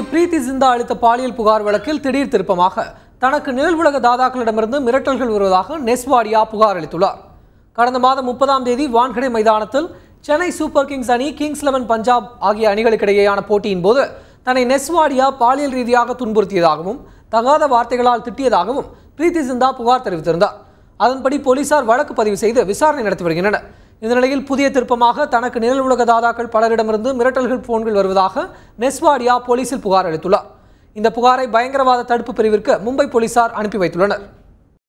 பிரீத்தி சிந்தா அளித்த பாலியல் புகார் வழக்கில் திடீர் திருப்பமாக தனக்கு நிழல் உலக தாதாக்களிடமிருந்து மிரட்டல்கள் வருவதாக நெஸ்வாடியா புகார் அளித்துள்ளார் கடந்த மாதம் முப்பதாம் தேதி வான்கடை மைதானத்தில் சென்னை சூப்பர் கிங்ஸ் அணி கிங்ஸ் லெவன் பஞ்சாப் ஆகிய அணிகளுக்கிடையேயான போட்டியின் போது தன்னை நெஸ்வாடியா பாலியல் ரீதியாக துன்புறுத்தியதாகவும் தகாத வார்த்தைகளால் திட்டியதாகவும் பிரீத்தி சிந்தா புகார் தெரிவித்திருந்தார் அதன்படி போலீசார் வழக்கு பதிவு செய்து விசாரணை நடத்தி வருகின்றனர் இந்த நிலையில் புதிய திருப்பமாக தனக்கு நிழல் உலக தாதாக்கள் பலரிடமிருந்து மிரட்டல்கள் போன்கள் வருவதாக நெஸ்வாடியா போலீசில் புகார் அளித்துள்ளார் இந்த புகாரை பயங்கரவாத தடுப்பு பிரிவிற்கு மும்பை போலீசார் அனுப்பி வைத்துள்ளனர்